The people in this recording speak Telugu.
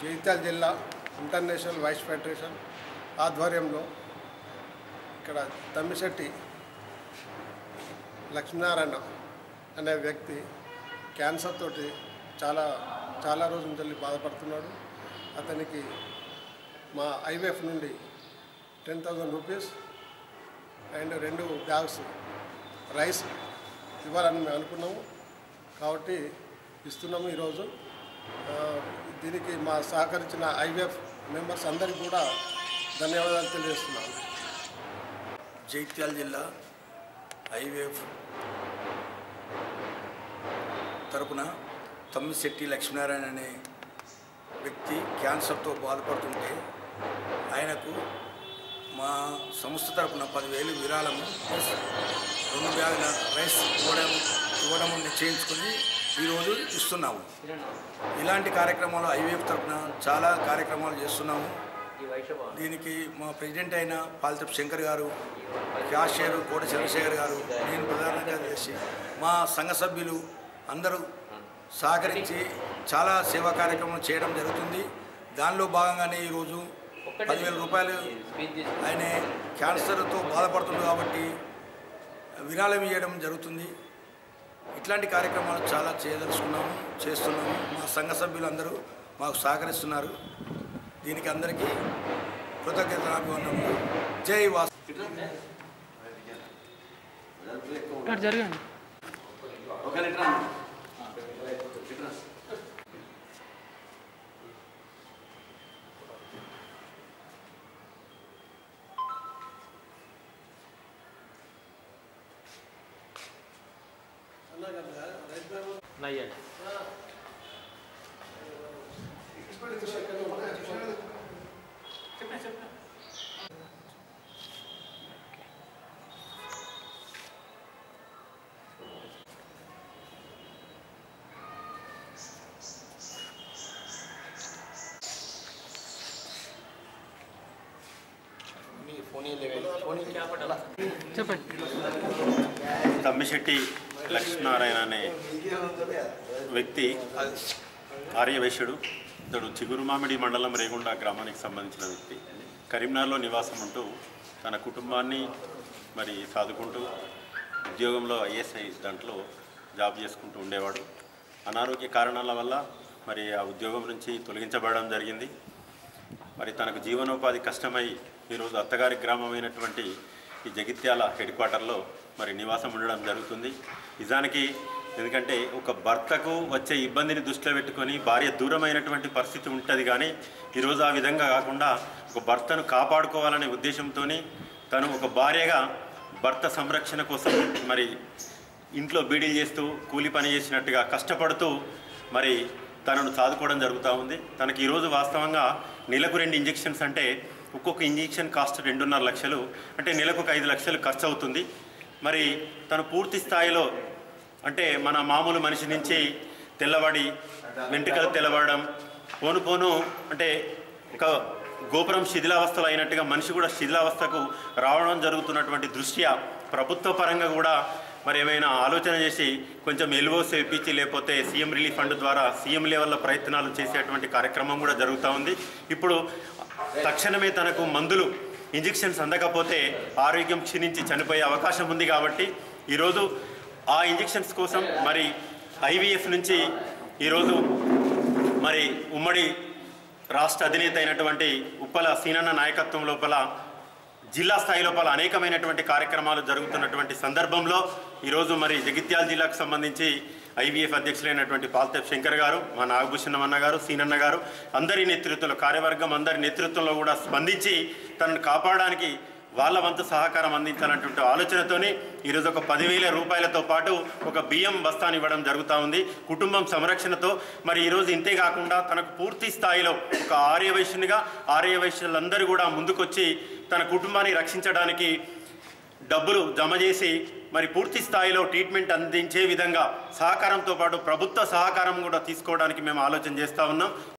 జగిత్యాల జిల్లా ఇంటర్నేషనల్ వైస్ ఫెడరేషన్ ఆధ్వర్యంలో ఇక్కడ తమ్మిశెట్టి లక్ష్మీనారాయణ అనే వ్యక్తి క్యాన్సర్ తోటి చాలా చాలా రోజుల నుంచి బాధపడుతున్నాడు అతనికి మా ఐవీఎఫ్ నుండి టెన్ థౌజండ్ రూపీస్ అండ్ రెండు బ్యాగ్స్ రైస్ ఇవ్వాలని మేము అనుకున్నాము కాబట్టి ఇస్తున్నాము ఈరోజు ఆ, దీనికి మా సహకరించిన ఐవీఎఫ్ మెంబర్స్ అందరికీ కూడా ధన్యవాదాలు తెలియజేస్తున్నాను జైత్యాల జిల్లా ఐవేఫ్ తరపున తమ్మిశెట్టి లక్ష్మీనారాయణ అనే వ్యక్తి క్యాన్సర్తో బాధపడుతుంటే ఆయనకు మా సంస్థ తరపున పదివేలు విరాళము ప్లస్ రెండు బ్యాగుల రైస్ ఇవ్వడం ఇవ్వడం నిశ్చయించుకొని ఈరోజు ఇస్తున్నాము ఇలాంటి కార్యక్రమాలు ఐవీఎఫ్ తరపున చాలా కార్యక్రమాలు చేస్తున్నాము దీనికి మా ప్రెసిడెంట్ అయిన పాలితపు శంకర్ గారు క్యాషియర్ కోట చంద్రశేఖర్ గారు నేను ప్రధాన కార్యదర్శి మా సంఘ సభ్యులు అందరూ సహకరించి చాలా సేవా కార్యక్రమం చేయడం జరుగుతుంది దానిలో భాగంగానే ఈరోజు పదివేల రూపాయలు ఆయన క్యాన్సర్తో బాధపడుతుంది కాబట్టి విరాళం ఇవ్వడం జరుగుతుంది ఇట్లాంటి కార్యక్రమాలు చాలా చేయదలుచుకున్నాము చేస్తున్నాము మా సంఘ సభ్యులందరూ మాకు సహకరిస్తున్నారు దీనికి అందరికీ కృతజ్ఞతలు జై వాసు అటు జరగండి నయ్యండి చెప్పండి తమ్మిశెట్టి లక్ష్మీనారాయణ అనే వ్యక్తి ఆర్యవైశ్యుడు ఇతడు చిగురుమామిడి మండలం రేగుండ గ్రామానికి సంబంధించిన వ్యక్తి కరీంనగర్లో నివాసం ఉంటూ తన కుటుంబాన్ని మరి సాదుకుంటూ ఉద్యోగంలో ఐఎస్ఐ దాంట్లో జాబ్ చేసుకుంటూ ఉండేవాడు అనారోగ్య కారణాల వల్ల మరి ఆ ఉద్యోగం నుంచి తొలగించబడడం జరిగింది మరి తనకు జీవనోపాధి కష్టమై ఈరోజు అత్తగారి గ్రామమైనటువంటి ఈ జగిత్యాల హెడ్ క్వార్టర్లో మరి నివాసం ఉండడం జరుగుతుంది నిజానికి ఎందుకంటే ఒక భర్తకు వచ్చే ఇబ్బందిని దృష్టిలో పెట్టుకొని భార్య దూరమైనటువంటి పరిస్థితి ఉంటుంది కానీ ఈరోజు ఆ విధంగా కాకుండా ఒక భర్తను కాపాడుకోవాలనే ఉద్దేశంతో తను ఒక భార్యగా భర్త సంరక్షణ కోసం మరి ఇంట్లో బీడీలు చేస్తూ కూలి పని చేసినట్టుగా కష్టపడుతూ మరి తనను సాదుకోవడం జరుగుతూ ఉంది తనకి ఈరోజు వాస్తవంగా నెలకు రెండు ఇంజెక్షన్స్ అంటే ఒక్కొక్క ఇంజెక్షన్ కాస్ట్ రెండున్నర లక్షలు అంటే నెలకు ఒక ఐదు లక్షలు ఖర్చు అవుతుంది మరి తను పూర్తి స్థాయిలో అంటే మన మామూలు మనిషి నుంచి తెల్లబడి వెంట్రుకలు తెల్లబడడం పోను పోను అంటే ఒక గోపురం శిథిలావస్థలో అయినట్టుగా మనిషి కూడా శిథిలావస్థకు రావడం జరుగుతున్నటువంటి దృష్ట్యా ప్రభుత్వ పరంగా కూడా మరి ఏమైనా ఆలోచన చేసి కొంచెం ఎల్ఓస్ ఇప్పించి లేకపోతే సీఎం రిలీఫ్ ఫండ్ ద్వారా సీఎం లెవెల్లో ప్రయత్నాలు చేసేటువంటి కార్యక్రమం కూడా జరుగుతూ ఉంది ఇప్పుడు తక్షణమే తనకు మందులు ఇంజెక్షన్స్ అందకపోతే ఆరోగ్యం క్షీణించి చనిపోయే అవకాశం ఉంది కాబట్టి ఈరోజు ఆ ఇంజెక్షన్స్ కోసం మరి ఐవీఎఫ్ నుంచి ఈరోజు మరి ఉమ్మడి రాష్ట్ర అధినేత అయినటువంటి ఉప్పల సీనన్న నాయకత్వం లోపల జిల్లా స్థాయి లోపల అనేకమైనటువంటి కార్యక్రమాలు జరుగుతున్నటువంటి సందర్భంలో ఈరోజు మరి జగిత్యాల జిల్లాకు సంబంధించి ఐవీఎఫ్ అధ్యక్షులైనటువంటి పాల్తేప్ శంకర్ గారు మా నాగభూషణం అన్న గారు సీనన్న గారు అందరి నేతృత్వంలో కార్యవర్గం అందరి నేతృత్వంలో కూడా స్పందించి తనను కాపాడడానికి వాళ్ళ వంతు సహకారం అందించాలన్నటువంటి ఆలోచనతోని ఈరోజు ఒక పదివేల రూపాయలతో పాటు ఒక బియ్యం బస్తాను ఇవ్వడం జరుగుతూ ఉంది కుటుంబం సంరక్షణతో మరి ఈరోజు ఇంతే కాకుండా తనకు పూర్తి స్థాయిలో ఒక ఆర్యవైశ్యునిగా ఆర్యవైశ్యులందరూ కూడా ముందుకొచ్చి తన కుటుంబాన్ని రక్షించడానికి డబ్బులు జమ చేసి మరి పూర్తి స్థాయిలో ట్రీట్మెంట్ అందించే విధంగా సహకారంతో పాటు ప్రభుత్వ సహకారం కూడా తీసుకోవడానికి మేము ఆలోచన చేస్తూ ఉన్నాం